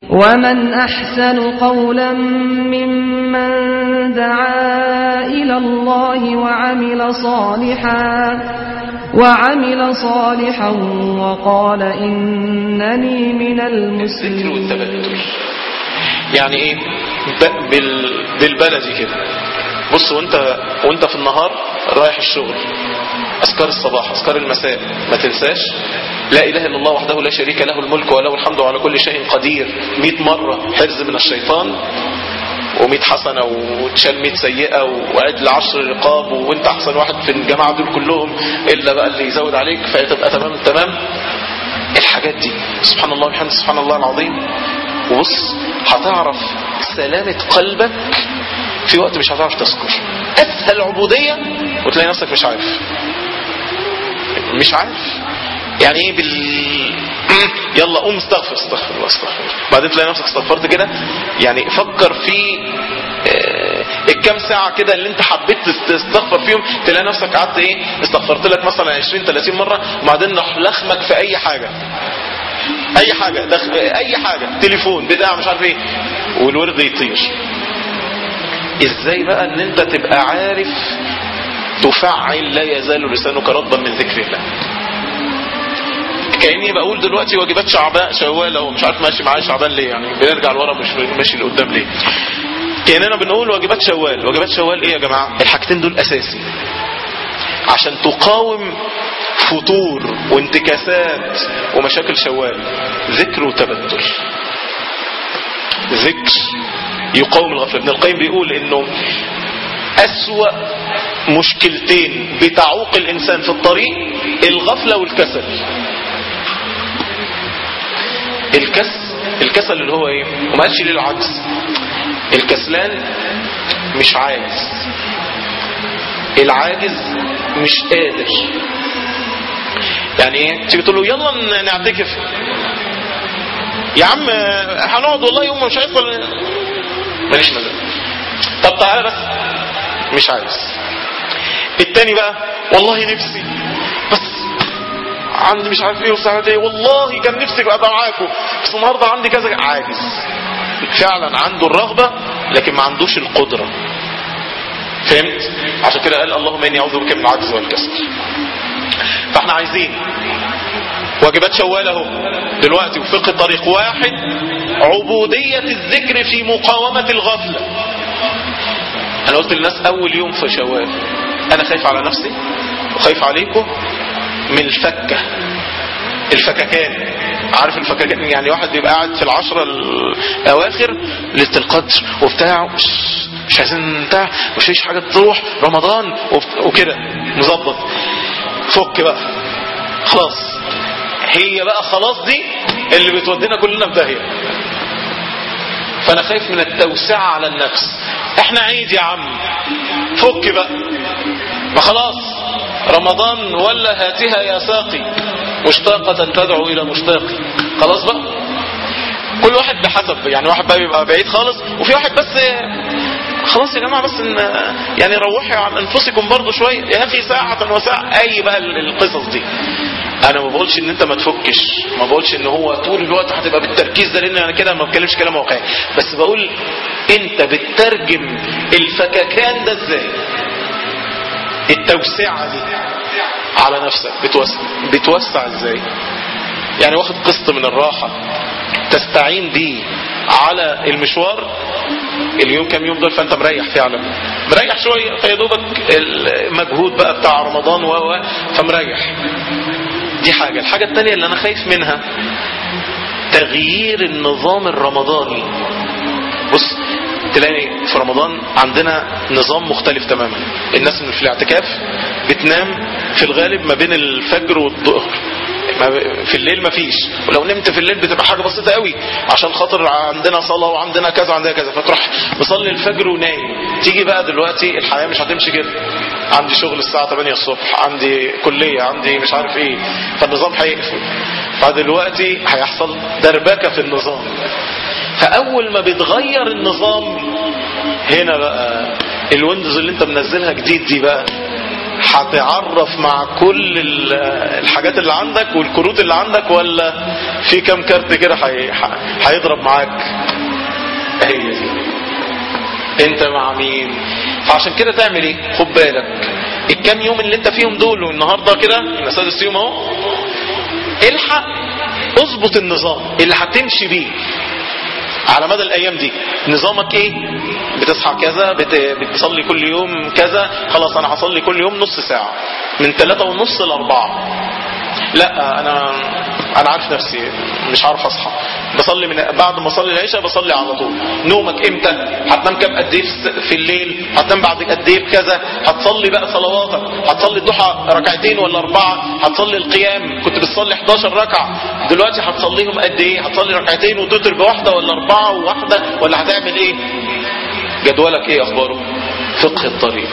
ومن أحسن قولا ممن دعا إلى الله وعمل صالحا وعمل صالحا وقال إنني من الذكر والتبتل المسلمين يعني ايه ب- بال... بالبلدي كده بص وانت وانت في النهار رايح الشغل اذكار الصباح اذكار المساء ما تنساش لا اله الا الله وحده لا شريك له الملك وله الحمد على كل شيء قدير 100 مره حرز من الشيطان و100 حسنه وتشال 100 سيئه وعدل 10 رقاب وانت احسن واحد في الجماعه دول كلهم الا بقى اللي يزود عليك فتبقى تمام تمام الحاجات دي سبحان الله وبحمده سبحان الله العظيم وبص هتعرف سلامة قلبك في وقت مش هتعرف تذكر اسهل عبودية وتلاقي نفسك مش عارف مش عارف يعني ايه بال يلا قوم استغفر استغفر الله استغفر بعدين تلاقي نفسك استغفرت كده يعني فكر في آه، الكام ساعة كده اللي انت حبيت تستغفر فيهم تلاقي نفسك قعدت ايه استغفرت لك مثلا 20 30 مرة وبعدين راح لخمك في اي حاجة اي حاجة دخ... اي حاجة تليفون بتاع مش عارف ايه والورد يطير ازاي بقى ان انت تبقى عارف تفعل لا يزال لسانك رطبا من ذكر الله كاني بقول دلوقتي واجبات شعبان شوال اهو مش عارف ماشي معايا شعبان ليه يعني بنرجع لورا مش ماشي لقدام ليه كاننا بنقول واجبات شوال واجبات شوال ايه يا جماعه الحاجتين دول اساسي عشان تقاوم فتور وانتكاسات ومشاكل شوال ذكر وتبتل ذكر يقاوم الغفلة ابن القيم بيقول انه اسوأ مشكلتين بتعوق الانسان في الطريق الغفلة والكسل الكس الكسل اللي هو ايه وما قالش ليه العجز الكسلان مش عاجز العاجز مش قادر يعني ايه تيجي تقول له يلا ن- نعتكف يا عم هنقعد والله يوم مش عايز ولا- ماليش مزاج طب تعالى بس مش عايز التاني بقى والله نفسي بس عندي مش عارف ايه وساعات ايه والله كان نفسي ابقى معاكم بس النهارده عندي كذا عاجز فعلا عنده الرغبه لكن ما عندوش القدره فهمت عشان كده قال اللهم اني اعوذ بك من العجز والكسل فاحنا عايزين واجبات شوال اهو دلوقتي وفقه طريق واحد عبودية الذكر في مقاومة الغفلة انا قلت للناس اول يوم في شوال انا خايف على نفسي وخايف عليكم من الفكة الفككان عارف الفككان يعني واحد بيبقى قاعد في العشرة الاواخر ليلة القدر وبتاع مش, مش عايزين بتاع مش فيش حاجة تروح رمضان وبت- وكده مظبط فك بقى خلاص هي بقى خلاص دي اللي بتودينا كلنا في داهيه فانا خايف من التوسعة على النفس احنا عيد يا عم فك بقى ما خلاص رمضان ولا هاتها يا ساقي مشتاقة تدعو الى مشتاقي خلاص بقى كل واحد بحسب يعني واحد بقى بيبقى بعيد خالص وفي واحد بس خلاص يا جماعة بس ان يعني روحي عن انفسكم برضو شوية يا اخي ساعة وساعة اي بقى القصص دي انا ما بقولش ان انت ما تفكش ما بقولش ان هو طول الوقت هتبقى بالتركيز ده لان انا كده ما بتكلمش كلام واقعي بس بقول انت بتترجم الفككان ده ازاي التوسعة دي على نفسك بتوسع, بتوسع ازاي يعني واخد قسط من الراحة تستعين بيه على المشوار اليوم كام يوم دول فانت مريح فعلا مريح شوية فيا دوبك المجهود بقى بتاع رمضان و و فمريح دي حاجة الحاجة التانية اللي انا خايف منها تغيير النظام الرمضاني بص تلاقي في رمضان عندنا نظام مختلف تماما الناس اللي في الاعتكاف بتنام في الغالب ما بين الفجر والظهر ما- في الليل مفيش ولو نمت في الليل بتبقى حاجة بسيطة قوي عشان خاطر عندنا صلاة وعندنا كذا وعندنا كذا فتروح مصلي الفجر ونايم تيجي بقى دلوقتي الحياة مش هتمشي كده عندي شغل الساعة 8 الصبح عندي كلية عندي مش عارف ايه فالنظام هيقفل فدلوقتي هيحصل دربكة في النظام فاول ما بتغير النظام هنا بقى الويندوز اللي انت منزلها جديد دي بقى هتعرف مع كل ال- الحاجات اللي عندك والكروت اللي عندك ولا في كام كارت كده هي- ح- هيضرب معاك هي دي انت مع مين فعشان كده تعمل ايه خد بالك الكام يوم اللي انت فيهم دول والنهارده كده احنا سادس يوم اهو الحق اظبط النظام اللي هتمشي بيه على مدى الايام دي نظامك ايه بتصحى كذا بت... بتصلي كل يوم كذا خلاص انا هصلي كل يوم نص ساعة من ثلاثة ونص لأربعة لا انا انا عارف نفسي مش عارف اصحى بصلي من بعد ما اصلي العشاء بصلي على طول نومك امتى هتنام كام قد ايه في- في الليل هتنام بعد قد ايه بكذا هتصلي بقى صلواتك هتصلي الضحى ركعتين ولا اربعه هتصلي القيام كنت بتصلي 11 ركعه دلوقتي هتصليهم قد ايه هتصلي ركعتين وتوتر بواحده ولا اربعه وواحده ولا هتعمل ايه جدولك ايه اخباره فقه الطريق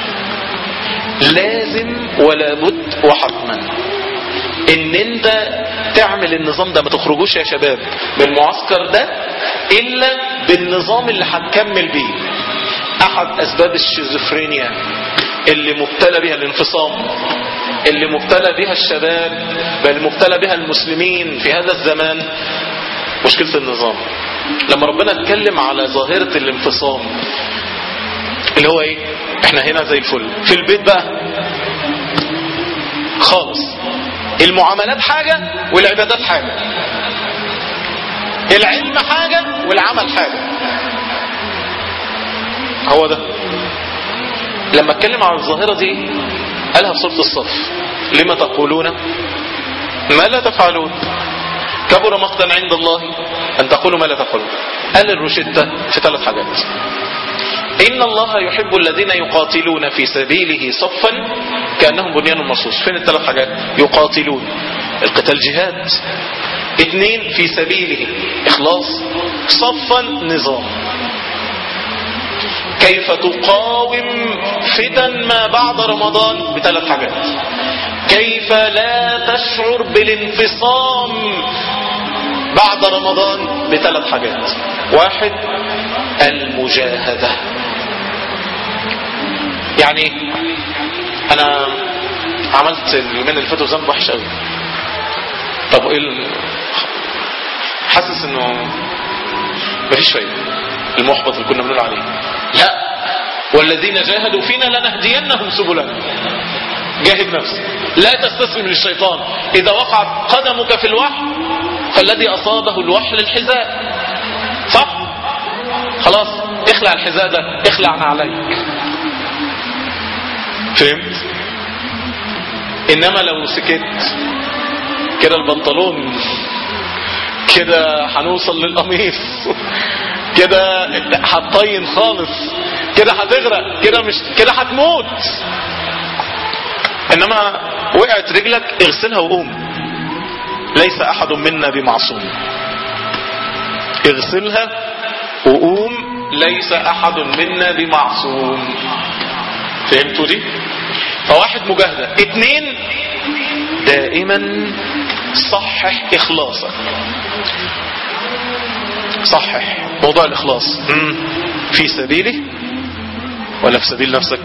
لازم ولا بد وحتما ان انت تعمل النظام ده ما تخرجوش يا شباب من المعسكر ده الا بالنظام اللي هتكمل بيه احد اسباب الشيزوفرينيا اللي مبتلى بها الانفصام اللي مبتلى بها الشباب بل مبتلى بها المسلمين في هذا الزمان مشكلة النظام لما ربنا اتكلم على ظاهرة الانفصام اللي هو ايه احنا هنا زي الفل في البيت بقى خالص المعاملات حاجة والعبادات حاجة العلم حاجة والعمل حاجة هو ده لما اتكلم عن الظاهرة دي قالها في سورة الصف لما تقولون ما لا تفعلون كبر مقتا عند الله أن تقولوا ما لا تفعلون قال الروشتة في ثلاث حاجات إن الله يحب الذين يقاتلون في سبيله صفا كأنهم بنيان مرصوص فين الثلاث حاجات يقاتلون القتال جهاد اثنين في سبيله إخلاص صفا نظام كيف تقاوم فتن ما بعد رمضان بثلاث حاجات كيف لا تشعر بالانفصام بعد رمضان بثلاث حاجات واحد المجاهدة يعني انا عملت اليومين اللي فاتوا ذنب وحش قوي طب ايه ال- حاسس انه مفيش فايده المحبط اللي كنا بنقول عليه لا والذين جاهدوا فينا لنهدينهم سبلنا جاهد نفسك لا تستسلم للشيطان اذا وقعت قدمك في الوحل فالذي اصابه الوحل الحذاء صح خلاص اخلع الحذاء ده اخلع عليك فهمت انما لو سكت كده البنطلون كده هنوصل للقميص كده هتطين خالص كده هتغرق كده مش كده هتموت انما وقعت رجلك اغسلها وقوم ليس احد منا بمعصوم اغسلها وقوم ليس احد منا بمعصوم فهمتوا دي فواحد مجاهدة اتنين دائما صحح اخلاصك صحح موضوع الاخلاص مم. في سبيله ولا في سبيل نفسك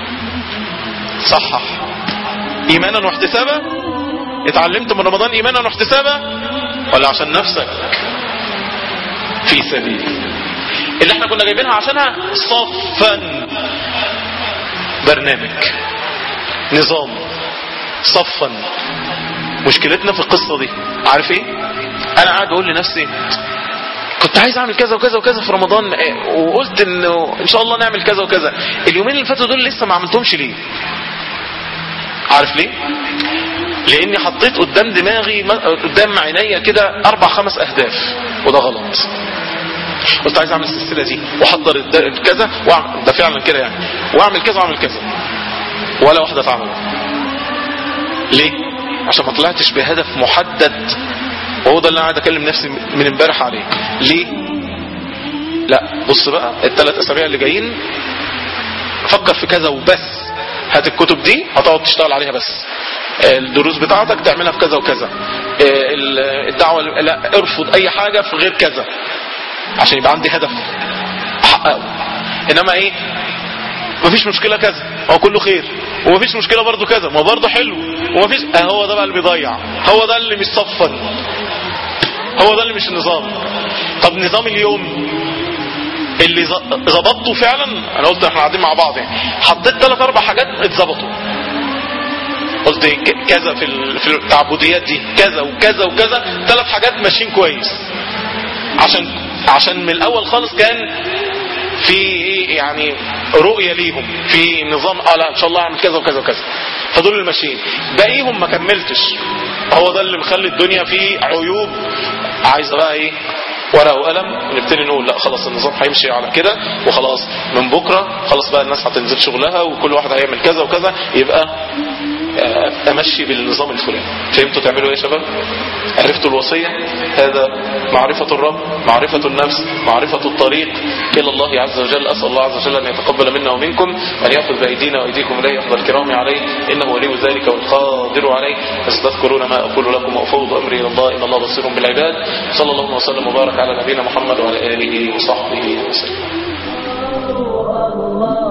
صحح ايمانا واحتسابا اتعلمت من رمضان ايمانا واحتسابا ولا عشان نفسك في سبيل اللي احنا كنا جايبينها عشانها صفا برنامج نظام صفا مشكلتنا في القصة دي عارف ايه انا قاعد اقول لنفسي كنت عايز اعمل كذا وكذا وكذا في رمضان إيه، وقلت انه ان شاء الله نعمل كذا وكذا اليومين اللي فاتوا دول لسه ما عملتهمش ليه عارف ليه لاني حطيت قدام دماغي قدام عينيا كده اربع خمس اهداف وده غلط قلت عايز اعمل السلسله دي واحضر الد- كذا واعمل ده فعلا كده يعني واعمل كذا واعمل كذا ولا واحده اتعمل ليه عشان ما طلعتش بهدف محدد وهو ده اللي انا قاعد اكلم نفسي من امبارح عليه ليه لا بص بقى الثلاث اسابيع اللي جايين فكر في كذا وبس هات الكتب دي هتقعد تشتغل عليها بس الدروس بتاعتك تعملها في كذا وكذا ال- الدعوة لا ارفض اي حاجة في غير كذا عشان يبقى عندي هدف احققه انما ايه مفيش مشكلة كذا هو كله خير ومفيش مشكلة برضو كذا ما برضو حلو ومفيش اه هو ده بقى اللي بيضيع هو ده اللي مش صفن هو ده اللي مش النظام طب نظام اليوم اللي ظ- ظبطته فعلا انا قلت احنا قاعدين مع بعض يعني حطيت ثلاث اربع حاجات اتظبطوا قلت ك- كذا في ال- في التعبديات دي كذا وكذا وكذا ثلاث حاجات ماشيين كويس عشان عشان من الاول خالص كان في ايه يعني رؤية ليهم في نظام اه لا ان شاء الله اعمل كذا وكذا وكذا فدول اللي ماشيين باقيهم ما كملتش هو ده اللي مخلي الدنيا فيه عيوب عايزه بقى ايه ورقه وقلم ونبتدي نقول لا خلاص النظام هيمشي على كده وخلاص من بكره خلاص بقى الناس هتنزل شغلها وكل واحد هيعمل كذا وكذا يبقى آه، امشي بالنظام الفلاني فهمتوا تعملوا ايه يا شباب عرفتوا الوصية هذا معرفة الرب معرفة النفس معرفة الطريق إلى الله عز وجل أسأل الله عز وجل أن يتقبل منا ومنكم أن يأخذ بأيدينا وأيديكم إليه أفضل الكرام عليه إنه ولي ذلك والقادر عليه فستذكرون ما أقول لكم وأفوض أمري إلى الله إن الله بصير بالعباد صلى الله وسلم وبارك على نبينا محمد وعلى آله وصحبه وسلم الله